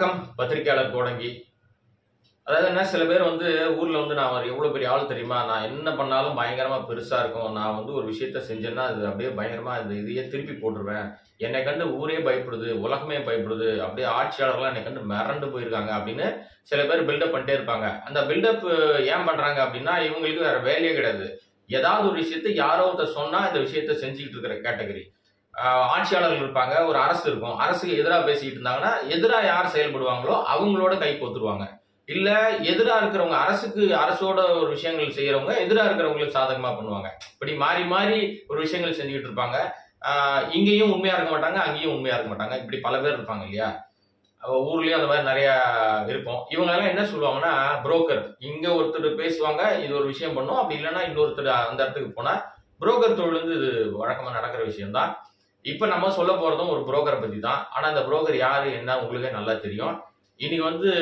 வணக்கம் பத்திரிகையாளர் கோடங்கி அதாவது என்ன சில பேர் வந்து ஊர்ல வந்து நான் ஒரு எவ்வளவு பெரிய ஆள் தெரியுமா நான் என்ன பண்ணாலும் பயங்கரமா பெருசா இருக்கும் நான் வந்து ஒரு விஷயத்த செஞ்சேன்னா அது அப்படியே பயங்கரமா இந்த இதையே திருப்பி போட்டுருவேன் என்னை கண்டு ஊரே பயப்படுது உலகமே பயப்படுது அப்படியே ஆட்சியாளர்லாம் என்னை கண்டு மிரண்டு போயிருக்காங்க அப்படின்னு சில பேர் பில்டப் பண்ணிட்டே இருப்பாங்க அந்த பில்டப் ஏன் பண்றாங்க அப்படின்னா இவங்களுக்கு வேற வேலையே கிடையாது ஏதாவது ஒரு விஷயத்த யாரோ ஒருத்தர் சொன்னா இந்த விஷயத்த செஞ்சுக்கிட்டு இருக்கிற கேட்டகரி ஆட்சியாளர்கள் இருப்பாங்க ஒரு அரசு இருக்கும் அரசுக்கு எதிராக பேசிக்கிட்டு இருந்தாங்கன்னா எதிராக யார் செயல்படுவாங்களோ அவங்களோட கை கோத்துருவாங்க இல்ல எதிரா இருக்கிறவங்க அரசுக்கு அரசோட ஒரு விஷயங்கள் செய்யறவங்க எதிரா இருக்கிறவங்களுக்கு சாதகமா பண்ணுவாங்க இப்படி மாறி மாறி ஒரு விஷயங்கள் செஞ்சுக்கிட்டு இருப்பாங்க ஆஹ் இங்கேயும் உண்மையா இருக்க மாட்டாங்க அங்கேயும் உண்மையா இருக்க மாட்டாங்க இப்படி பல பேர் இருப்பாங்க இல்லையா அவ ஊர்லயும் அந்த மாதிரி நிறைய இருக்கும் இவங்க எல்லாம் என்ன சொல்லுவாங்கன்னா புரோக்கர் இங்க ஒருத்தர் பேசுவாங்க இது ஒரு விஷயம் பண்ணும் அப்படி இல்லைன்னா இன்னொருத்தர் அந்த இடத்துக்கு போனா புரோக்கர் தொழில் வந்து இது வழக்கமா நடக்கிற விஷயம்தான் இப்ப நம்ம சொல்ல போறதும் ஒரு புரோக்கரை பத்தி தான் ஆனா அந்த புரோக்கர் யாரு என்ன உங்களுக்கே நல்லா தெரியும் இன்னைக்கு வந்து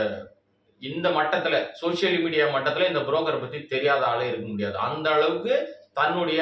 இந்த மட்டத்துல சோசியல் மீடியா மட்டத்துல இந்த புரோக்கரை பத்தி தெரியாத ஆளே இருக்க முடியாது அந்த அளவுக்கு தன்னுடைய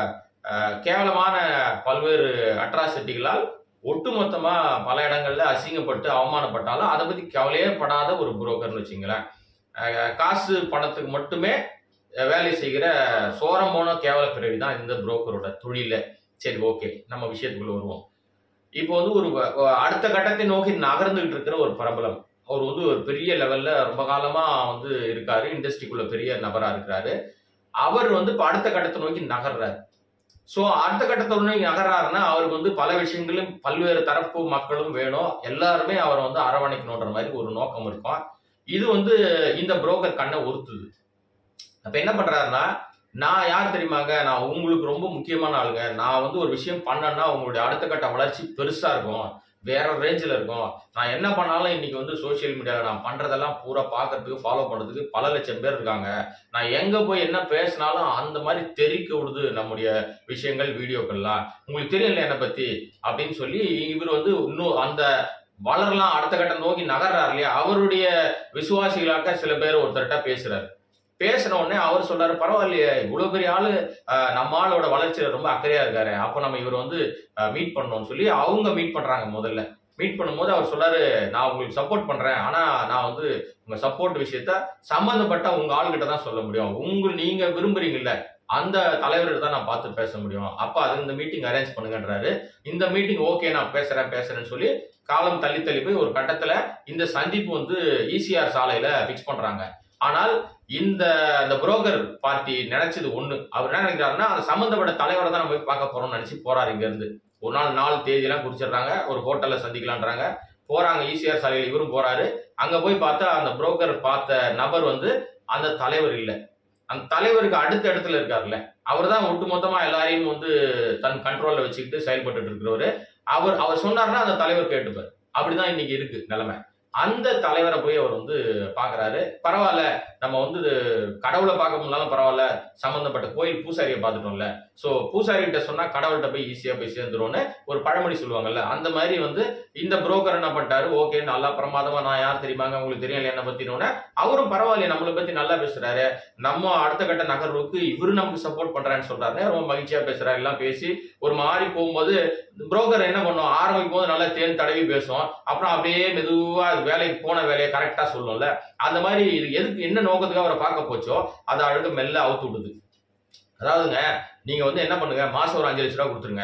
அஹ், கேவலமான பல்வேறு அட்ராசிட்டிகளால் ஒட்டுமொத்தமா பல இடங்கள்ல அசிங்கப்பட்டு அவமானப்பட்டாலும் அதை பத்தி கவலையே படாத ஒரு புரோக்கர்னு வச்சுங்களேன் அஹ், காசு பணத்துக்கு மட்டுமே அஹ், வேலை செய்கிற சோரம் போன கேவல பிறவி தான் இந்த புரோக்கரோட தொழில சரி ஓகே நம்ம விஷயத்துக்குள்ள வருவோம் இப்போ வந்து ஒரு வ- வ- அடுத்த கட்டத்தை நோக்கி நகர்ந்துகிட்டு இருக்கிற ஒரு பிரபலம் அவர் வந்து ஒரு பெரிய லெவல்ல ரொம்ப காலமா வந்து இருக்காரு இண்டஸ்ட்ரிக்குள்ள பெரிய நபரா இருக்கிறாரு அவர் வந்து இப்ப அடுத்த கட்டத்தை நோக்கி நகர்றாரு சோ அடுத்த கட்டத்தை நோக்கி நகர்றாருன்னா அவருக்கு வந்து பல விஷயங்களும் பல்வேறு தரப்பு மக்களும் வேணும் எல்லாருமே அவரை வந்து அரவணைக்கணுன்ற மாதிரி ஒரு நோக்கம் இருக்கும் இது வந்து இந்த புரோக்கர் கண்ணை உறுத்துது அப்ப என்ன பண்றாருன்னா நான் யார் தெரியுமாங்க நான் உங்களுக்கு ரொம்ப முக்கியமான ஆளுங்க நான் வந்து ஒரு விஷயம் பண்ணேன்னா உங்களுடைய அடுத்த கட்ட வளர்ச்சி பெருசா இருக்கும் வேற ரேஞ்சில் இருக்கும் நான் என்ன பண்ணாலும் இன்னைக்கு வந்து சோஷியல் மீடியாவில் நான் பண்றதெல்லாம் பூரா பார்க்கறதுக்கு ஃபாலோ பண்றதுக்கு பல லட்சம் பேர் இருக்காங்க நான் எங்க போய் என்ன பேசினாலும் அந்த மாதிரி தெரிக்க விடுது நம்முடைய விஷயங்கள் வீடியோக்கள்லாம் உங்களுக்கு தெரியல என்னை பத்தி அப்படின்னு சொல்லி இவர் வந்து இன்னும் அந்த வளரலாம் அடுத்த கட்டம் நோக்கி நகர்றாரு இல்லையா அவருடைய விசுவாசிகளாக்க சில பேர் ஒருத்தர்கிட்ட பேசுறாரு பேசின உடனே அவர் சொல்றாரு பரவாயில்லையே இவ்வளவு பெரிய ஆளு ஆஹ், நம்ம ஆளோட வளர்ச்சியில ரொம்ப அக்கறையா இருக்காரு அப்ப நம்ம இவர் வந்து மீட் பண்ணணும்னு சொல்லி அவங்க மீட் பண்றாங்க முதல்ல மீட் பண்ணும்போது அவர் சொல்றாரு நான் உங்களுக்கு சப்போர்ட் பண்றேன் ஆனா நான் வந்து உங்க சப்போர்ட் விஷயத்த சம்பந்தப்பட்ட உங்க ஆளுகிட்ட தான் சொல்ல முடியும் உங்க நீங்க விரும்புறீங்கல்ல அந்த தலைவர்கிட்ட தான் நான் பார்த்து பேச முடியும் அப்ப அது இந்த மீட்டிங் அரேஞ்ச் பண்ணுங்கன்றாரு இந்த மீட்டிங் ஓகே நான் பேசுறேன் பேசுறேன்னு சொல்லி காலம் தள்ளி தள்ளி போய் ஒரு கட்டத்துல இந்த சந்திப்பு வந்து ஈசிஆர் சாலையில ஃபிக்ஸ் பண்றாங்க ஆனால் இந்த அந்த புரோக்கர் பார்ட்டி நினைச்சது ஒண்ணு அவர் என்ன நினைக்கிறாருன்னா அந்த சம்பந்தப்பட்ட தலைவரை தான் நம்ம போய் பார்க்க போறோம்னு நினைச்சு போறாரு இங்க இருந்து ஒரு நாள் நாள் தேதியெல்லாம் குறிச்சிடுறாங்க ஒரு ஹோட்டல்ல சந்திக்கலான்றாங்க போறாங்க ஈசிஆர் சாலையில் இவரும் போறாரு அங்க போய் பார்த்தா அந்த புரோக்கர் பார்த்த நபர் வந்து அந்த தலைவர் இல்ல அந்த தலைவருக்கு அடுத்த இடத்துல இருக்காருல்ல அவர் தான் ஒட்டுமொத்தமா எல்லாரையும் வந்து தன் கண்ட்ரோல்ல வச்சுக்கிட்டு செயல்பட்டு இருக்கிறவரு அவர் அவர் சொன்னாருன்னா அந்த தலைவர் கேட்டுப்பார் அப்படிதான் இன்னைக்கு இருக்கு நிலைமை அந்த தலைவரை போய் அவர் வந்து பாக்குறாரு பரவாயில்ல நம்ம வந்து இது கடவுளை பார்க்க முடியலாலும் பரவாயில்ல சம்பந்தப்பட்ட கோயில் பூசாரியை பார்த்துட்டோம்ல சோ பூசாரி கிட்ட சொன்னா கடவுள்கிட்ட போய் ஈஸியா போய் சேர்ந்துரும்னு ஒரு பழமொழி சொல்லுவாங்கல்ல அந்த மாதிரி வந்து இந்த புரோக்கர் என்ன பண்ணிட்டாரு ஓகே நல்லா பிரமாதமா நான் யார் தெரியுமாங்க உங்களுக்கு தெரியல என்ன பத்தினோட அவரும் பரவாயில்லையே நம்மளை பத்தி நல்லா பேசுறாரு நம்ம அடுத்த கட்ட நகர்வுக்கு இவரு நமக்கு சப்போர்ட் பண்றாருன்னு சொல்றாரு ரொம்ப மகிழ்ச்சியா பேசுறாரு எல்லாம் பேசி ஒரு மாதிரி போகும்போது புரோக்கர் என்ன பண்ணும் ஆரம்பிக்கும் போது நல்லா தேன் தடவி பேசும் அப்புறம் அப்படியே மெதுவா அது வேலைக்கு போன வேலையை கரெக்டா சொல்லும்ல அந்த மாதிரி இது எதுக்கு என்ன நோக்கத்துக்கு அவரை பார்க்க போச்சோ அதை அழுக மெல்ல அவுத்து விடுது அதாவதுங்க நீங்க வந்து என்ன பண்ணுங்க மாசம் ஒரு அஞ்சு லட்ச ரூபா கொடுத்துருங்க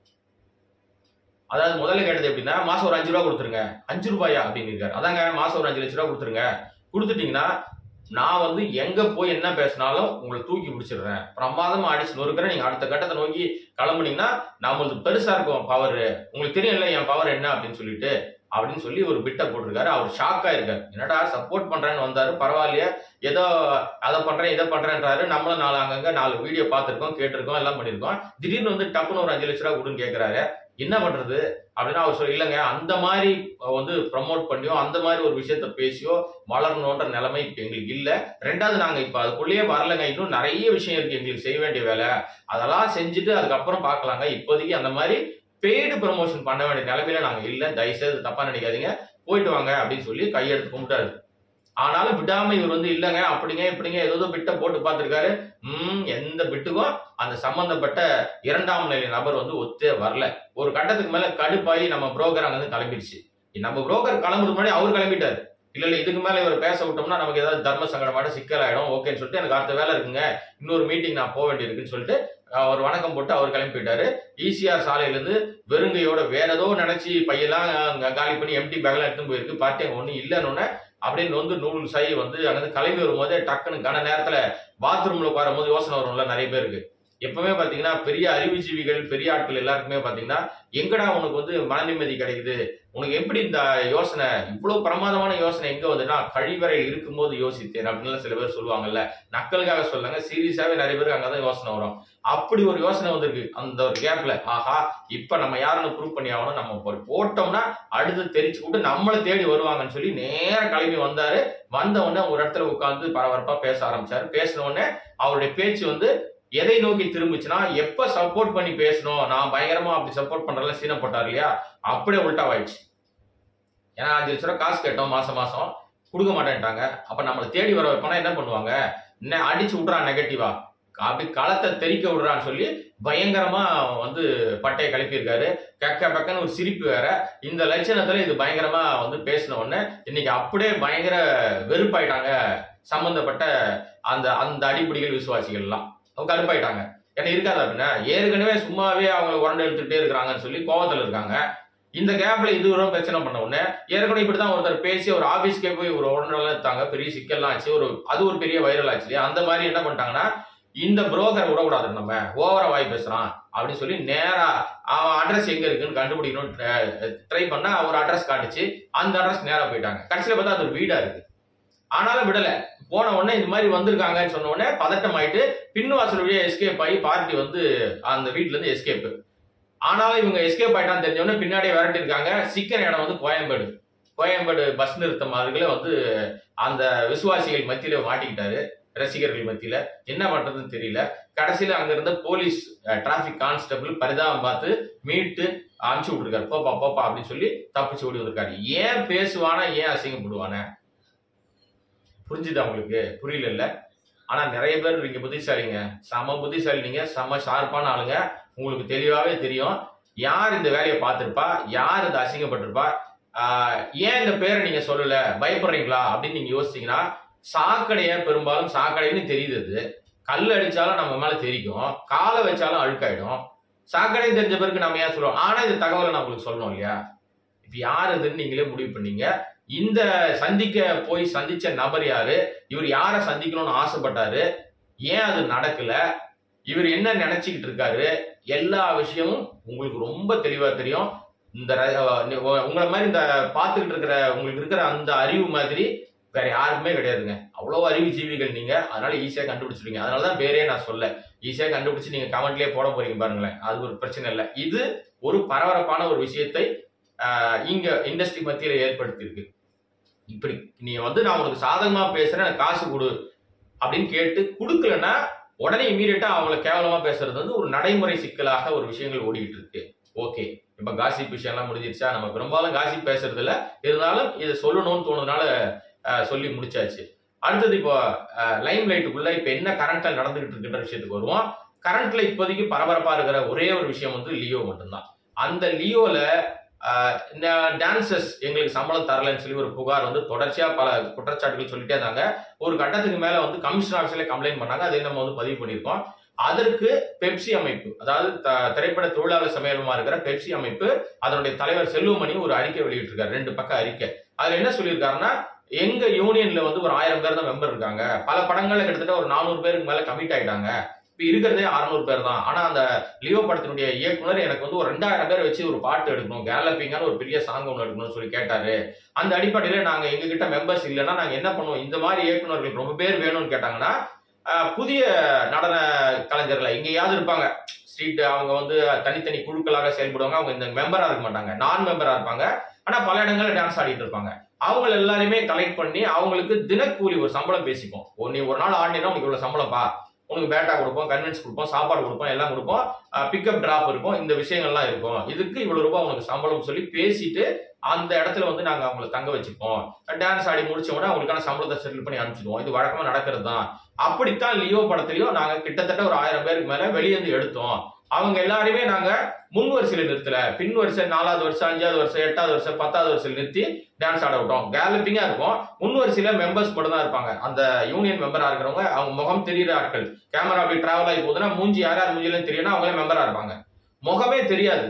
அதாவது முதல்ல கேட்டது எப்படின்னா மாசம் ஒரு அஞ்சு ரூபா கொடுத்துருங்க அஞ்சு ரூபாயா அப்படின்னு இருக்காரு அதாங்க மாசம் ஒரு அஞ்சு லட்ச ரூபா கொடுத்துருங்க கொடுத்துட்டீங்கன்னா நான் வந்து எங்க போய் என்ன பேசினாலும் உங்களை தூக்கி பிடிச்சிடுறேன் பிரமாதமா அடிச்சு நொறுக்கிறேன் நீங்க அடுத்த கட்டத்தை நோக்கி கிளம்புனீங்கன்னா நம்மளுக்கு பெருசா இருக்கும் பவர் உங்களுக்கு தெரியும்ல என் பவர் என்ன அப்படின்னு சொல்லிட்டு அப்படின்னு சொல்லி ஒரு பிட்டை போட்டிருக்காரு அவர் ஷாக்கா இருக்காரு என்னடா சப்போர்ட் பண்றேன்னு வந்தாரு பரவாயில்லையே ஏதோ அதை பண்றேன் இதை பண்றேன்றாரு நம்மளும் நாலு அங்கங்க நாலு வீடியோ பார்த்திருக்கோம் கேட்டிருக்கோம் எல்லாம் பண்ணிருக்கோம் திடீர்னு வந்து டப்புன்னு ஒரு அஞ்சு லட்ச ரூபா கொடுன்னு கேட்கறாரு என்ன பண்றது அப்படின்னா அவர் சொல்லி இல்லைங்க அந்த மாதிரி வந்து ப்ரமோட் பண்ணியோ அந்த மாதிரி ஒரு விஷயத்த பேசியோ வளரணுன்ற நிலைமை இப்ப எங்களுக்கு இல்ல ரெண்டாவது நாங்க இப்ப அதுக்குள்ளேயே வரலங்க இன்னும் நிறைய விஷயம் இருக்கு எங்களுக்கு செய்ய வேண்டிய வேலை அதெல்லாம் செஞ்சுட்டு அதுக்கப்புறம் பார்க்கலாங்க இப்போதைக்கு அந்த மாதிரி பெய்டு ப்ரமோஷன் பண்ண வேண்டிய நிலைமையில நாங்க இல்ல தயவுசெய்து தப்பா நினைக்காதீங்க போயிட்டு வாங்க அப்படின்னு சொல்லி கையெடுத்து கும்பிட்டாரு ஆனாலும் விடாம இவர் வந்து இல்லைங்க அப்படிங்க இப்படிங்க ஏதோ பிட்ட போட்டு பார்த்திருக்காரு ம் எந்த பிட்டுக்கும் அந்த சம்பந்தப்பட்ட இரண்டாம் நிலை நபர் வந்து ஒத்தே வரல ஒரு கட்டத்துக்கு மேல கடுப்பாயி நம்ம புரோக்கர் அங்க இருந்து கிளம்பிடுச்சு நம்ம புரோக்கர் கிளம்புறது முன்னாடி அவர் கிளம்பிட்டாரு இல்ல இல்ல இதுக்கு மேல இவர் பேச விட்டோம்னா நமக்கு ஏதாவது தர்ம சங்கடமாட்ட சிக்கல் ஆயிடும் ஓகேன்னு சொல்லிட்டு எனக்கு அடுத்த வேலை இருக்குங்க இன்னொரு மீட்டிங் நான் போக வேண்டியிருக்குன்னு சொல்லிட்டு அவர் வணக்கம் போட்டு அவர் கிளம்பி போயிட்டாரு ஈசிஆர் சாலையில இருந்து வெறுங்கையோட வேற ஏதோ நினைச்சு பையெல்லாம் அங்க காலி பண்ணி எம்டி பேக்லாம் எடுத்து போயிருக்கு பார்ட்டி அங்க ஒண்ணு இல்லைன்னு அப்படின்னு வந்து நூல் சாய் வந்து அங்கிருந்து கிளம்பி வரும்போதே டக்குன்னு கன நேரத்துல பாத்ரூம்ல உட்காரும் போது யோசனை வரும்ல நிறைய பேருக்கு எப்பவுமே பாத்தீங்கன்னா பெரிய அறிவுஜீவிகள் பெரிய ஆட்கள் எல்லாருக்குமே பாத்தீங்கன்னா எங்கடா உனக்கு வந்து மன நிம்மதி கிடைக்குது உனக்கு எப்படி இந்த யோசனை இவ்வளவு பிரமாதமான யோசனை எங்க வந்துன்னா கழிவறையில் இருக்கும்போது யோசித்தேன் அப்படின்னு சில பேர் சொல்லுவாங்கல்ல நக்கலுக்காக சொல்லுங்க சீரியஸாவே நிறைய பேருக்கு அங்கதான் யோசனை வரும் அப்படி ஒரு யோசனை வந்திருக்கு அந்த ஒரு கேப்ல ஆஹா இப்ப நம்ம யாருன்னு ப்ரூவ் பண்ணி ஆகணும் நம்ம ஒரு போட்டோம்னா அடுத்து தெரிச்சு விட்டு நம்மளை தேடி வருவாங்கன்னு சொல்லி நேர கிளம்பி வந்தாரு வந்த உடனே ஒரு இடத்துல உட்கார்ந்து பரபரப்பா பேச ஆரம்பிச்சாரு பேசின உடனே அவருடைய பேச்சு வந்து எதை நோக்கி திரும்பிச்சுன்னா எப்ப சப்போர்ட் பண்ணி பேசணும் நான் பயங்கரமா அப்படி சப்போர்ட் பண்றதுல சீனை போட்டார் இல்லையா அப்படியே உல்டாவாயிடுச்சு ஏன்னா அஞ்சு லட்ச ரூபா காசு கேட்டோம் மாசம் மாசம் கொடுக்க மாட்டேன்ட்டாங்க அப்ப நம்மளை தேடி வர வைப்போனா என்ன பண்ணுவாங்க என்ன அடிச்சு விட்றான் நெகட்டிவா அப்படி களத்தை தெறிக்க விடுறான்னு சொல்லி பயங்கரமா வந்து பட்டையை கிளப்பியிருக்காரு கக்க பக்கன்னு ஒரு சிரிப்பு வேற இந்த லட்சணத்துல இது பயங்கரமா வந்து பேசின உடனே இன்னைக்கு அப்படியே பயங்கர வெறுப்பாயிட்டாங்க சம்பந்தப்பட்ட அந்த அந்த அடிப்படைகள் விசுவாசிகள் எல்லாம் அவங்க கடுப்பாயிட்டாங்க ஏன்னா இருக்காது அப்படின்னா ஏற்கனவே சும்மாவே அவங்க உரண்டு எடுத்துட்டே இருக்கிறாங்கன்னு சொல்லி கோவத்துல இருக்காங்க இந்த கேப்ல இது ஒரு பிரச்சனை பண்ண உடனே ஏற்கனவே இப்படிதான் ஒருத்தர் பேசி ஒரு ஆபீஸ்க்கே போய் ஒரு உடனெல்லாம் எடுத்தாங்க பெரிய சிக்கல்லாம் ஆச்சு ஒரு அது ஒரு பெரிய வைரல் ஆச்சு இல்லையா? அந்த மாதிரி என்ன பண்ணிட்டாங்கன்னா இந்த புரோக்கர் விடக்கூடாது நம்ம ஓவரா வாய் பேசுறான் அப்படின்னு சொல்லி நேரா அவன் அட்ரஸ் எங்க இருக்குன்னு கண்டுபிடிக்கணும் ட்ரை பண்ணா ஒரு அட்ரஸ் காட்டுச்சு அந்த அட்ரஸ் நேரா போயிட்டாங்க கடைசியில பார்த்தா அது ஒரு வீடா இருக்கு ஆனாலும் விடல போன உடனே இந்த மாதிரி வந்திருக்காங்கன்னு சொன்ன உடனே பதட்டம் ஆயிட்டு பின்வாசல் வழியா எஸ்கேப் ஆகி பார்ட்டி வந்து அந்த வீட்ல இருந்து எஸ்கேப் ஆனாலும் இவங்க எஸ்கேப் ஆயிட்டான்னு தெரிஞ்ச உடனே பின்னாடியே விரட்டி இருக்காங்க சிக்கன இடம் வந்து கோயம்பேடு கோயம்பேடு பஸ் நிறுத்தம் அதுக்குள்ள வந்து அந்த விசுவாசிகள் மத்தியில மாட்டிக்கிட்டாரு ரசிகர்கள் மத்தியில என்ன பண்றதுன்னு தெரியல கடைசியில அங்க இருந்த போலீஸ் டிராபிக் கான்ஸ்டபிள் பரிதாபம் பார்த்து மீட்டு அனுப்பிச்சு விட்டுருக்காரு போப்பா போப்பா அப்படின்னு சொல்லி தப்பிச்சு ஓடி வந்திருக்காரு ஏன் பேசுவானா ஏன் அசிங்கப்படுவானே புரிஞ்சுதா உங்களுக்கு புரியல இல்ல ஆனா நிறைய பேர் நீங்க புத்திசாலிங்க செம புத்திசாலி நீங்க செம ஷார்ப்பான ஆளுங்க உங்களுக்கு தெளிவாவே தெரியும் யார் இந்த வேலையை பார்த்திருப்பா யார் இந்த அசிங்கப்பட்டிருப்பா ஆஹ் ஏன் இந்த பேரை நீங்க சொல்லல பயப்படுறீங்களா அப்படின்னு நீங்க யோசிச்சீங்கன்னா சாக்கடைய பெரும்பாலும் சாக்கடைன்னு தெரியுது அது கல் அடிச்சாலும் நம்ம மேல தெரிக்கும் காலை வச்சாலும் அழுக்காயிடும் சாக்கடை தெரிஞ்ச பிறகு நம்ம ஏன் சொல்லுவோம் ஆனா இந்த தகவலை நான் உங்களுக்கு சொல்லணும் இல்லையா இப்ப யார் இதுன்னு நீங்களே முடிவு பண்ணீங்க இந்த சந்திக்க போய் சந்திச்ச நபர் யாரு இவர் யாரை சந்திக்கணும்னு ஆசைப்பட்டாரு ஏன் அது நடக்கல இவர் என்ன நினைச்சுக்கிட்டு இருக்காரு எல்லா விஷயமும் உங்களுக்கு ரொம்ப தெளிவா தெரியும் இந்த ர- அஹ் நீ- உ- உங்களை மாதிரி இந்த பார்த்துக்கிட்டு இருக்கிற உங்களுக்கு இருக்கிற அந்த அறிவு மாதிரி வேற யாருக்குமே கிடையாதுங்க அவ்வளவு அறிவு ஜீவிகள் நீங்க அதனால ஈஸியா கண்டுபிடிச்சிருவீங்க அதனாலதான் பேரே நான் சொல்ல ஈஸியா கண்டுபிடிச்சு நீங்க கமெண்ட்லயே போட போறீங்க பாருங்களேன் அது ஒரு பிரச்சனை இல்லை இது ஒரு பரபரப்பான ஒரு விஷயத்தை ஆஹ், இங்க இண்டஸ்ட்ரி மத்தியில ஏற்படுத்தி இருக்கு இப்படி நீ வந்து நான் உனக்கு சாதகமா பேசுறேன் எனக்கு காசு கொடு அப்படின்னு கேட்டு கொடுக்கலன்னா உடனே இமீடியட்டா அவங்கள கேவலமா பேசுறது வந்து ஒரு நடைமுறை சிக்கலாக ஒரு விஷயங்கள் ஓடிட்டு இருக்கு ஓகே இப்ப காசிப் விஷயம்லாம் முடிஞ்சிருச்சா நம்ம பெரும்பாலும் காசிப் பேசுறது இல்ல இருந்தாலும் இதை சொல்லணும்னு தோணுதுனால ஆஹ், சொல்லி முடிச்சாச்சு அடுத்தது இப்போ லைம் லைட்டுக்குள்ள இப்ப என்ன கரண்ட்ல நடந்துகிட்டு இருக்குன்ற விஷயத்துக்கு வருவோம் கரண்ட்ல இப்போதைக்கு பரபரப்பா இருக்கிற ஒரே ஒரு விஷயம் வந்து லியோ மட்டும்தான் அந்த லியோல டான்சஸ் எங்களுக்கு சம்பளம் தரலன்னு சொல்லி ஒரு புகார் வந்து தொடர்ச்சியா பல குற்றச்சாட்டுகள் சொல்லிட்டே இருந்தாங்க ஒரு கட்டத்துக்கு மேல வந்து கமிஷன் ஆஃபீஸ்ல கம்ப்ளைண்ட் பண்ணாங்க அதை நம்ம வந்து பதிவு பண்ணியிருக்கோம் அதற்கு பெப்சி அமைப்பு அதாவது த- திரைப்பட தொழிலாளர் சம்மேளனமா இருக்கிற பெப்சி அமைப்பு அதனுடைய தலைவர் செல்வமணி ஒரு அறிக்கை வெளியிட்டிருக்காரு ரெண்டு பக்க அறிக்கை அதுல என்ன சொல்லியிருக்காருன்னா எங்க யூனியன்ல வந்து ஒரு ஆயிரம் பேர் தான் மெம்பர் இருக்காங்க பல படங்கள்ல கிட்டத்தட்ட ஒரு நானூறு பேருக்கு மேல கமிட் ஆயிட்டாங்க இப்ப இருக்கிறதே அறுநூறு பேர் தான் ஆனா அந்த லியோ படத்தினுடைய இயக்குனர் எனக்கு வந்து ஒரு ரெண்டாயிரம் பேர் வச்சு ஒரு பாட்டு எடுக்கணும் கேலப்பிங்கான ஒரு பெரிய சாங் ஒன்று எடுக்கணும்னு சொல்லி கேட்டாரு அந்த அடிப்படையில நாங்க எங்க கிட்ட மெம்பர்ஸ் இல்லைன்னா நாங்க என்ன பண்ணுவோம் இந்த மாதிரி இயக்குனர்கள் ரொம்ப பேர் வேணும்னு கேட்டாங்கன்னா ஆஹ், புதிய நடன கலைஞர்கள் எங்கேயாவது இருப்பாங்க ஸ்ட்ரீட் அவங்க வந்து தனித்தனி குழுக்களாக செயல்படுவாங்க அவங்க இந்த மெம்பரா இருக்க மாட்டாங்க நான் மெம்பரா இருப்பாங்க ஆனா பல இடங்கள்ல டான்ஸ் ஆடிட்டு இருப்பாங்க அவங்க எல்லாருமே கலெக்ட் பண்ணி அவங்களுக்கு தினக்கூலி ஒரு சம்பளம் பேசிப்போம் ஓ, நீ ஒரு நாள் ஆடினா உனக்கு இவ்வளவு சம்பளம்ப்பா உனக்கு பேட்டா கொடுப்போம் கன்வென்ஸ் கொடுப்போம் சாப்பாடு கொடுப்போம் எல்லாம் கொடுப்போம் பிக்கப் டிராப் இருக்கும் இந்த விஷயங்கள்லாம் இருக்கும் இதுக்கு இவ்வளவு ரூபாய் உனக்கு சம்பளம் சொல்லி பேசிட்டு அந்த இடத்துல வந்து நாங்க அவங்கள தங்க வச்சுப்போம் டான்ஸ் ஆடி முடிச்ச உடனே அவங்களுக்கான சம்பளத்தை செட்டில் பண்ணி அனுப்பிச்சிடுவோம் இது வழக்கமா நடக்கிறது தான் அப்படித்தான் லியோ படத்துலயும் நாங்க கிட்டத்தட்ட ஒரு ஆயிரம் பேருக்கு மேல வெளியே இருந்து எடுத்தோம் அவங்க எல்லாரையுமே நாங்க முன் வரிசையில நிறுத்தல பின் வரிசை நாலாவது வருஷம் அஞ்சாவது வருஷம் எட்டாவது வருஷம் பத்தாவது வருஷம் நிறுத்தி டான்ஸ் ஆட விட்டோம் கேலப்பிங்கா இருக்கும் முன் வரிசையில மெம்பர்ஸ் மட்டும் தான் இருப்பாங்க அந்த யூனியன் மெம்பரா இருக்கிறவங்க அவங்க முகம் தெரியுற ஆட்கள் கேமரா அப்படி டிராவல் ஆகி போகுதுன்னா மூஞ்சி யார் யார் மூஞ்சிலும் தெரியும்னா அவங்களே மெம்பரா இருப்பாங்க முகமே தெரியாது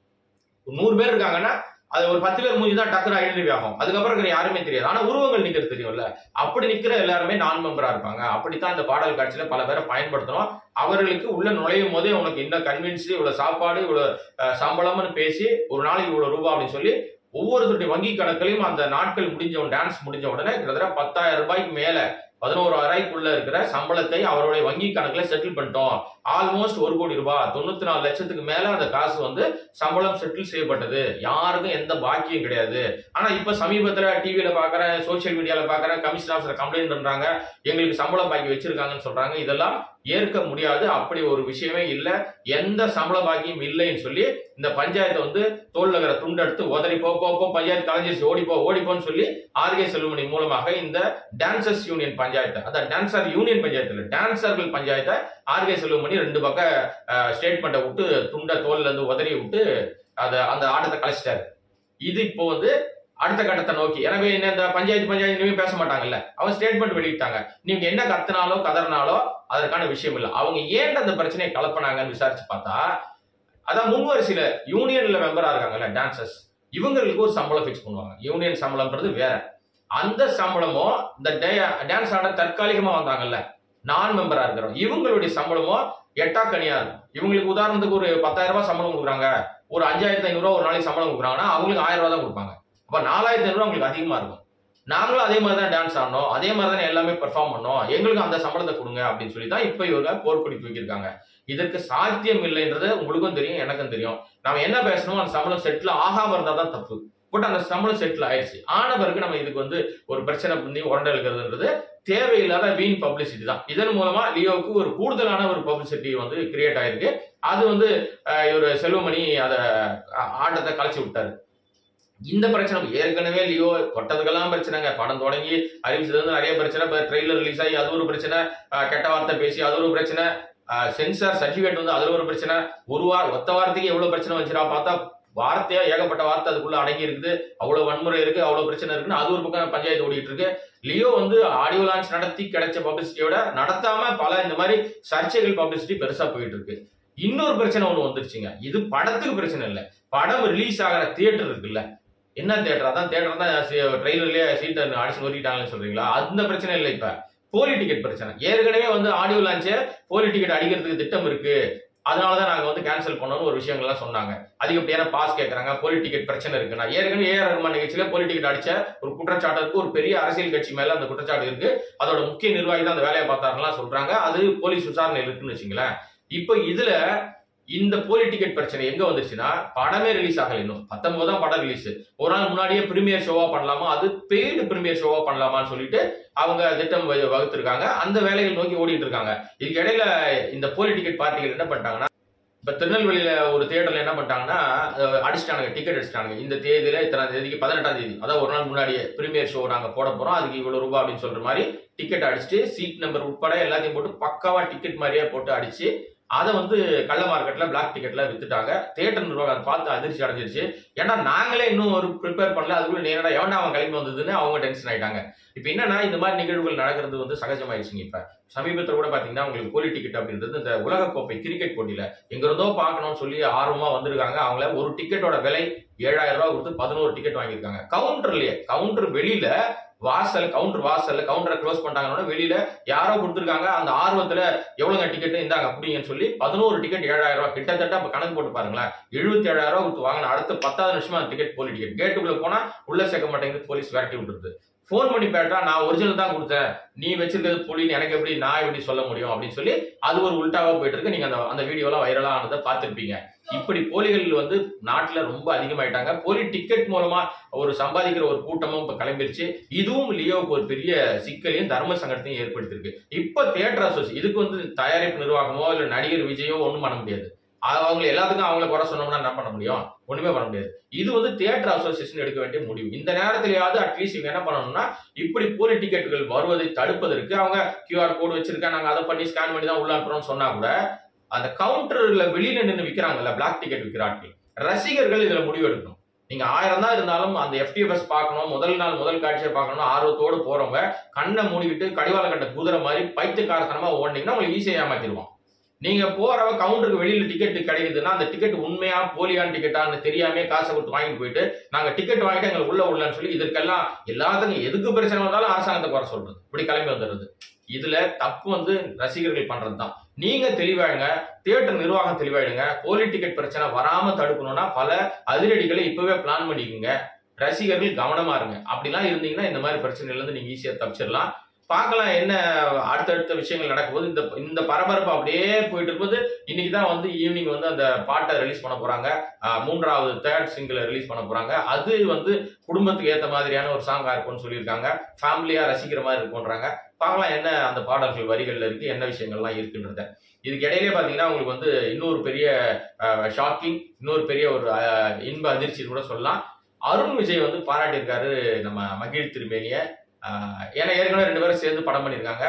நூறு பேர் இருக்காங்கன்னா அது ஒரு பத்து பேர் மூஞ்சி தான் டக்குனு ஐடென்டிஃபை ஆகும் அதுக்கப்புறம் இருக்கிற யாருமே தெரியாது ஆனா உருவங்கள் நிக்கிறது தெரியும்ல அப்படி நிக்கிற எல்லாருமே நான் மெம்பரா இருப்பாங்க அப்படித்தான் இந்த பாடல் காட்சியில பல பேரை பயன்படுத்தணும் அவர்களுக்கு உள்ள நுழையும் போதே உனக்கு இன்னும் கன்வின்ஸ் இவ்வளவு சாப்பாடு இவ்வளவு அஹ், சம்பளம்னு பேசி ஒரு நாளைக்கு இவ்வளவு ரூபாய் அப்படின்னு சொல்லி ஒவ்வொருத்தருடைய வங்கி கணக்கிலையும் அந்த நாட்கள் முடிஞ்ச டான்ஸ் முடிஞ்ச உடனே கிட்டத்தட்ட பத்தாயிரம் ரூபாய்க்கு மேல பதினோராயிரக்குள்ள இருக்கிற சம்பளத்தை அவருடைய வங்கி கணக்குல செட்டில் பண்ணிட்டோம் ஆல்மோஸ்ட் ஒரு கோடி ரூபாய் தொண்ணூத்தி நாலு லட்சத்துக்கு மேல அந்த காசு வந்து சம்பளம் செட்டில் செய்யப்பட்டது யாருக்கும் எந்த பாக்கியம் கிடையாது ஆனா இப்ப சமீபத்துல டிவியில பாக்குறேன் சோசியல் மீடியால பாக்குறேன் கமிஷன் ஆஃபீஸர் கம்ப்ளைண்ட் பண்றாங்க எங்களுக்கு சம்பளம் பாக்கி வச்சிருக்காங்கன்னு சொல்றாங்க இதெல்லாம் ஏற்க முடியாது அப்படி ஒரு விஷயமே இல்ல எந்த சம்பள பாக்கியம் இல்லைன்னு சொல்லி இந்த பஞ்சாயத்தை வந்து தோல் நகர துண்டெடுத்து உதறி போ போ போ பஞ்சாயத்து கலைஞ்சிருச்சு ஓடிப்போ ஓடிப்போன்னு சொல்லி ஆர்கே செல்வமணி மூலமாக இந்த டான்சர்ஸ் யூனியன் பஞ்சாயத்து அதான் டான்சர் யூனியன் பஞ்சாயத்து இல்ல டான்சர்கள் பஞ்சாயத்தை ஆர்கே செல்வமணி ரெண்டு பக்கம் ஸ்டேட்மெண்ட்டை விட்டு துண்டை தோல்ல இருந்து உதறி விட்டு அத அந்த ஆட்டத்தை கலைச்சிட்டாரு இது இப்போ வந்து அடுத்த கட்டத்தை நோக்கி எனவே என்ன இந்த பஞ்சாயத்து பஞ்சாயத்து இனிமே பேச மாட்டாங்கல்ல அவங்க ஸ்டேட்மெண்ட் வெளியிட்டாங்க நீங்க என்ன கத்துனாலோ கதறினாலோ அதற்கான விஷயம் இல்லை அவங்க ஏன் அந்த பிரச்சனையை கலப்பினாங்கன்னு விசாரிச்சு பார்த்தா அதான் முன்வரிசையில யூனியன்ல மெம்பரா இருக்காங்கல்ல டான்சர்ஸ் இவங்களுக்கு ஒரு சம்பளம் ஃபிக்ஸ் பண்ணுவாங்க யூனியன் சம்பளம்ன்றது வேற அந்த சம்பளமும் இந்த டான்ஸ் ஆட தற்காலிகமா வந்தாங்கல்ல நான் மெம்பரா இருக்கிறோம் இவங்களுடைய சம்பளமும் எட்டா கனியா இருக்கும் இவங்களுக்கு உதாரணத்துக்கு ஒரு பத்தாயிரம் ரூபாய் சம்பளம் கொடுக்குறாங்க ஒரு அஞ்சாயிரத்தி ஐநூறு ரூபாய் ஒரு நாளைக்கு சம்பளம் கொடுக்குறாங்கன்னா அவங்களுக்கு ஆயிரம் ரூபாய் தான் கொடுப்பாங்க அப்ப நாலாயிரத்தி ஐநூறு உங்களுக்கு அதிகமா இருக்கும் நாங்களும் அதே மாதிரி தான் டான்ஸ் ஆடணும் அதே மாதிரி தான் எல்லாமே பெர்ஃபார்ம் பண்ணோம் எங்களுக்கு அந்த சம்பளத்தை கொடுங்க அப்படின்னு சொல்லி தான் இப்போ இவங்க போர்க்கொடி தூக்கியிருக்காங்க இதற்கு சாத்தியம் இல்லைன்றது உங்களுக்கும் தெரியும் எனக்கும் தெரியும் நாம என்ன பேசணும் அந்த சம்பளம் செட்டில் ஆகாம இருந்தா தான் தப்பு பட் அந்த சம்பளம் செட்டில் ஆயிடுச்சு ஆன பிறகு நம்ம இதுக்கு வந்து ஒரு பிரச்சனை பண்ணி உரண்டை இருக்கிறதுன்றது தேவையில்லாத வீண் பப்ளிசிட்டி தான் இதன் மூலமா லியோவுக்கு ஒரு கூடுதலான ஒரு பப்ளிசிட்டி வந்து கிரியேட் ஆயிருக்கு அது வந்து அஹ், இவர் செல்வமணி அதை ஆட்டத்தை கலைச்சு விட்டாரு இந்த பிரச்சனை ஏற்கனவே லியோ தொட்டதுக்கெல்லாம் பிரச்சனைங்க படம் தொடங்கி அறிவிச்சது வந்து நிறைய பிரச்சனை இப்போ ட்ரெய்லர் ரிலீஸ் ஆகி அது ஒரு பிரச்சனை அஹ், கெட்ட வார்த்தை பேசி அது ஒரு பிரச்சனை சென்சார் சர்டிஃபிகேட் வந்து அதுல ஒரு பிரச்சனை ஒரு வாரம் ஒத்த வாரத்துக்கு எவ்வளவு பிரச்சனை வந்துச்சுடா பார்த்தா வார்த்தையா ஏகப்பட்ட வார்த்தை அதுக்குள்ள அடங்கி இருக்குது அவ்வளவு வன்முறை இருக்கு அவ்வளவு பிரச்சனை இருக்குன்னு அது ஒரு பக்கம் பஞ்சாயத்து ஓடிட்டு இருக்கு லியோ வந்து ஆடியோ லான்ச் நடத்தி கிடைச்ச பப்ளிசிட்டியோட நடத்தாம பல இந்த மாதிரி சர்ச்சைகள் பப்ளிசிட்டி பெருசா போயிட்டு இருக்கு இன்னொரு பிரச்சனை ஒண்ணு வந்துருச்சுங்க இது படத்துக்கு பிரச்சனை இல்ல படம் ரிலீஸ் ஆகிற தியேட்டர் இருக்குல்ல என்ன தியேட்டர் அதான் தியேட்டர் தான் ட்ரெயிலர்லயே சீட்டை அடிச்சு ஒட்டிட்டாங்கன்னு சொல்றீங்களா அந்த பிரச்சனை இல்லை இப்ப போலி டிக்கெட் பிரச்சனை ஏற்கனவே வந்து ஆடியோ லான்ச்சே போலி டிக்கெட் அடிக்கிறதுக்கு திட்டம் இருக்கு அதனாலதான் நாங்க வந்து கேன்சல் பண்ணணும்னு ஒரு விஷயங்கள்லாம் சொன்னாங்க அதிகப்படியான பாஸ் கேட்கறாங்க போலி டிக்கெட் பிரச்சனை இருக்கு நான் ஏற்கனவே ஏஆர் ரகுமான் நிகழ்ச்சியில போலி டிக்கெட் அடிச்ச ஒரு குற்றச்சாட்டு இருக்கு ஒரு பெரிய அரசியல் கட்சி மேல அந்த குற்றச்சாட்டு இருக்கு அதோட முக்கிய நிர்வாகி தான் அந்த வேலையை பார்த்தாருலாம் சொல்றாங்க அது போலீஸ் விசாரணை இருக்குன்னு வச்சுங்களேன் இப்போ இதுல இந்த போலி டிக்கெட் பிரச்சனை எங்க வந்துருச்சுன்னா படமே ரிலீஸ் ஆகல இன்னும் பத்தொன்பதாம் படம் ரிலீஸ் ஒரு நாள் முன்னாடியே பிரீமியர் ஷோவா பண்ணலாமா அது பெய்டு பிரீமியர் ஷோவா பண்ணலாமான்னு சொல்லிட்டு அவங்க திட்டம் வகு- வகுத்திருக்காங்க அந்த வேலைகள் நோக்கி ஓடிட்டு இருக்காங்க இதுக்கு இடையில இந்த போலி டிக்கெட் பார்ட்டிகள் என்ன பண்ணிட்டாங்கன்னா இப்ப திருநெல்வேலியில ஒரு தியேட்டர்ல என்ன பண்ணிட்டாங்கன்னா அஹ், அடிச்சிட்டானுங்க டிக்கெட் அடிச்சிட்டானுங்க இந்த தேதியில இத்தனை தேதிக்கு பதினெட்டாம் தேதி அதாவது ஒரு நாள் முன்னாடியே பிரீமியர் ஷோ நாங்க போட போறோம் அதுக்கு இவ்வளவு ரூபாய் அப்படின்னு சொல்ற மாதிரி டிக்கெட் அடிச்சுட்டு சீட் நம்பர் உட்பட எல்லாத்தையும் போட்டு பக்காவா டிக்கெட் மாதிரியே போட்டு அடிச்சு அதை வந்து கள்ள மார்க்கெட்ல பிளாக் டிக்கெட்ல வித்துட்டாங்க தியேட்டர் நிர்வாகம் அதை பார்த்து அதிர்ச்சி அடைஞ்சிருச்சு ஏன்னா நாங்களே இன்னும் ஒரு ப்ரிப்பேர் பண்ணல அதுக்குள்ள நேரடா எவனா அவன் கிளம்பி வந்ததுன்னு அவங்க டென்ஷன் ஆயிட்டாங்க இப்போ என்னன்னா இந்த மாதிரி நிகழ்வுகள் நடக்கிறது வந்து சகஜமாயிடுச்சுங்க இப்ப சமீபத்தில் கூட பாத்தீங்கன்னா உங்களுக்கு போலி டிக்கெட் அப்படின்றது இந்த உலகக்கோப்பை கிரிக்கெட் போட்டியில எங்க இருந்தோ பார்க்கணும்னு சொல்லி ஆர்வமா வந்திருக்காங்க அவங்கள ஒரு டிக்கெட்டோட விலை ஏழாயிரம் ரூபாய் கொடுத்து பதினோரு டிக்கெட் வாங்கியிருக்காங்க கவுண்டர்லயே கவுண்டர் வெளியில வாசல் கவுண்டர் வாசல்ல கவுண்டரை க்ளோஸ் பண்ணிட்டாங்கன்னா வெளியில யாரோ கொடுத்துருக்காங்க அந்த ஆர்வத்துல எவ்வளவுங்க டிக்கெட் இந்தாங்க அப்படிங்கன்னு சொல்லி பதினோரு டிக்கெட் ஏழாயிரம் ரூபாய் கிட்டத்தட்ட அப்ப கணக்கு போட்டு பாருங்களேன் எழுபத்தி ஏழாயிரம் ரூபாய் கொடுத்து வாங்கின அடுத்த பத்தாவது நிமிஷமா அந்த டிக்கெட் போலி டிக்கெட் கேட்டுக்குள்ள போனா உள்ள சேர்க்க மாட்டேங்குது போலீஸ் விரட்டி விட்டுருது ஃபோன் பண்ணி பேட்டா நான் ஒரிஜினல் தான் கொடுத்தேன் நீ வச்சிருக்கிறது பொலின்னு எனக்கு எப்படி நான் எப்படி சொல்ல முடியும் அப்படின்னு சொல்லி அது ஒரு உல்டாவா போயிட்டு இருக்கு நீங்க அந்த அந்த வீடியோலாம் வைரலா ஆனதை பார்த்திருப்பீங்க இப்படி போலிகள் வந்து நாட்டுல ரொம்ப அதிகமாயிட்டாங்க போலி டிக்கெட் மூலமா ஒரு சம்பாதிக்கிற ஒரு கூட்டமும் இப்ப கிளம்பிருச்சு இதுவும் லியோவுக்கு ஒரு பெரிய சிக்கலையும் தர்ம சங்கடத்தையும் ஏற்படுத்தியிருக்கு இப்ப தியேட்டர் அசோசி இதுக்கு வந்து தயாரிப்பு நிர்வாகமோ இல்ல நடிகர் விஜயோ ஒண்ணும் பண்ண முடியாது அவங்க எல்லாத்துக்கும் அவங்கள குறை சொன்னோம்னா என்ன பண்ண முடியும் ஒண்ணுமே பண்ண முடியாது இது வந்து தியேட்டர் அசோசியேஷன் எடுக்க வேண்டிய முடிவு இந்த நேரத்திலேயாவது அட்லீஸ்ட் இவங்க என்ன பண்ணணும்னா இப்படி போலி டிக்கெட்டுகள் வருவதை தடுப்பதற்கு அவங்க கியூஆர் கோடு வச்சிருக்கா நாங்க அதை பண்ணி ஸ்கேன் பண்ணி தான் உள்ள அனுப்புறோம்னு சொன்னா கூட அந்த கவுண்டர்ல வெளியில நின்று விற்கிறாங்கல்ல பிளாக் டிக்கெட் விற்கிற ஆட்கள் ரசிகர்கள் இதுல முடிவு எடுக்கணும் நீங்க ஆயிரம் தான் இருந்தாலும் அந்த எஃப்டிஎஃப்எஸ் பார்க்கணும் முதல் நாள் முதல் காட்சியை பார்க்கணும் ஆர்வத்தோடு போறவங்க கண்ணை மூடிக்கிட்டு கடிவாள கட்ட குதிரை மாதிரி பைத்தியக்காரத்தனமா ஓடினீங்கன்னா உங்களுக்கு ஈஸியா ஏமாத்திடுவான் நீங்க போறவ கவுண்டருக்கு வெளியில டிக்கெட் கிடைக்குதுன்னா அந்த டிக்கெட் உண்மையா போலியான டிக்கெட்டான்னு தெரியாம காசை கொடுத்து வாங்கிட்டு போயிட்டு நாங்க டிக்கெட் வாங்கிட்டு எங்களுக்கு உள்ள உள்ளன்னு சொல்லி இதற்கெல்லாம் எல்லாத்துக்கும் எதுக்கு பிரச்சனை வந்தாலும் அரசாங்கத்தை குறை சொல்றது இப்படி கிளம்பி வந்துடுறது இதுல தப்பு வந்து ரசிகர்கள் பண்றது தான் நீங்க தெளிவாயிடுங்க தியேட்டர் நிர்வாகம் தெளிவாயிடுங்க போலி டிக்கெட் பிரச்சனை வராம தடுக்கணும்னா பல அதிரடிகளை இப்பவே பிளான் பண்ணிக்கோங்க ரசிகர்கள் கவனமா இருங்க அப்படிலாம் இருந்தீங்கன்னா இந்த மாதிரி பிரச்சனையில இருந்து நீங்க ஈஸியா தப்பிச்சிடலாம் பார்க்கலாம் என்ன அடுத்தடுத்த விஷயங்கள் நடக்கும்போது இந்த இந்த பரபரப்பு அப்படியே போயிட்டு இருக்கும்போது இன்னைக்கு தான் வந்து ஈவினிங் வந்து அந்த பாட்டை ரிலீஸ் பண்ண போறாங்க ஆஹ் மூன்றாவது தேர்ட் சிங்கிளை ரிலீஸ் பண்ண போறாங்க அது வந்து குடும்பத்துக்கு ஏத்த மாதிரியான ஒரு சாங்கா இருக்கும்னு சொல்லியிருக்காங்க ஃபேமிலியா ரசிக்கிற மாதிரி இருக்கும்ன்றாங்க பார்க்கலாம் என்ன அந்த பாடல்கள் வரிகள்ல இருக்கு என்ன விஷயங்கள்லாம் இருக்குன்றத இதுக்கு இடையிலே பாத்தீங்கன்னா உங்களுக்கு வந்து இன்னொரு பெரிய ஷாக்கிங் இன்னொரு பெரிய ஒரு ஆஹ், இன்ப அதிர்ச்சி கூட சொல்லலாம் அருண் விஜய் வந்து பாராட்டியிருக்காரு நம்ம மகிழ் திருமேனிய ஆஹ், ஏன்னா ஏற்கனவே ரெண்டு பேரும் சேர்ந்து படம் பண்ணியிருக்காங்க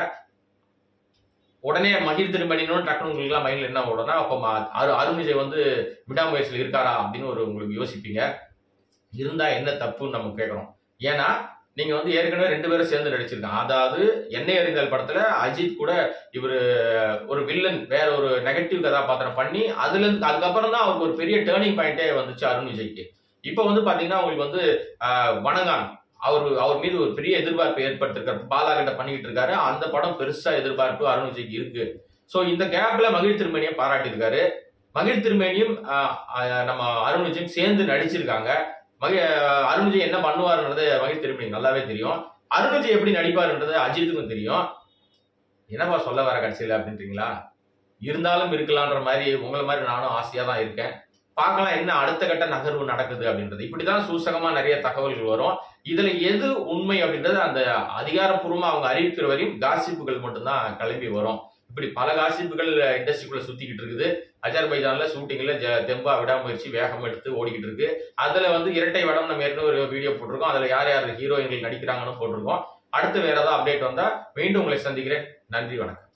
உடனே மகிழ் திருமணினும் டக்குனு உங்களுக்கு எல்லாம் மைண்ட்ல என்ன ஓடுனா அப்போ ம- அரு- அருண் விஜய் வந்து விடாமுயற்சியில் இருக்காரா அப்படின்னு ஒரு உங்களுக்கு யோசிப்பீங்க இருந்தா என்ன தப்புன்னு நம்ம கேட்கறோம் ஏன்னா நீங்க வந்து ஏற்கனவே ரெண்டு பேரும் சேர்ந்து நடிச்சிருக்காங்க அதாவது எண்ணெய் அறிந்தல் படத்துல அஜித் கூட இவரு ஒரு வில்லன் வேற ஒரு நெகட்டிவ் கதாபாத்திரம் பண்ணி அதுல இருந்து அதுக்கப்புறம் தான் அவருக்கு ஒரு பெரிய டேர்னிங் பாயிண்டே வந்துச்சு அருண் விஜய்க்கு இப்போ வந்து பாத்தீங்கன்னா உங்களுக்கு வந்து ஆஹ், வணங்கான் அவர் அவர் மீது ஒரு பெரிய எதிர்பார்ப்பு ஏற்படுத்திருக்காரு பாலா கிட்ட பண்ணிக்கிட்டு இருக்காரு அந்த படம் பெருசா எதிர்பார்ப்பு அருண் விஜய்க்கு இருக்கு சோ இந்த கேப்ல மகிழ் திருமணியை பாராட்டியிருக்காரு மகிழ் திருமேனியும் ஆஹ், ஆஹ், நம்ம அருண் விஜயும் சேர்ந்து நடிச்சிருக்காங்க மகி ஆஹ், அருண் விஜய் என்ன பண்ணுவாருன்றது மகிழ் திருமணி நல்லாவே தெரியும் அருண் விஜய் எப்படி நடிப்பாருன்றது அஜித்துக்கும் தெரியும் என்னப்பா சொல்ல வர கடைசியில அப்படின்றீங்களா இருந்தாலும் இருக்கலான்ற மாதிரி உங்களை மாதிரி நானும் ஆசையா தான் இருக்கேன் பார்க்கலாம் என்ன அடுத்த கட்ட நகர்வு நடக்குது அப்படின்றது இப்படிதான் சூசகமா நிறைய தகவல்கள் வரும் இதுல எது உண்மை அப்படின்றது அந்த அதிகாரப்பூர்வமா அவங்க அறிவிக்கிற வரையும் காசிப்புகள் மட்டும்தான் கிளம்பி வரும் இப்படி பல காசிப்புகள் இண்டஸ்ட்ரிக்குள்ள சுத்திக்கிட்டு இருக்குது அஜர்பைஜான்ல ஷூட்டிங்ல தெம்பா விடாமுயற்சி வேகம் எடுத்து ஓடிக்கிட்டு இருக்கு அதுல வந்து இரட்டை வடம் நம்ம ஏற்கனவே ஒரு வீடியோ போட்டிருக்கோம் அதுல யார் யார் ஹீரோயின்கள் நடிக்கிறாங்கன்னு போட்டிருக்கோம் அடுத்து வேற ஏதாவது அப்டேட் வந்தா மீண்டும் உங்களை சந்திக்கிறேன் நன்றி வணக்கம்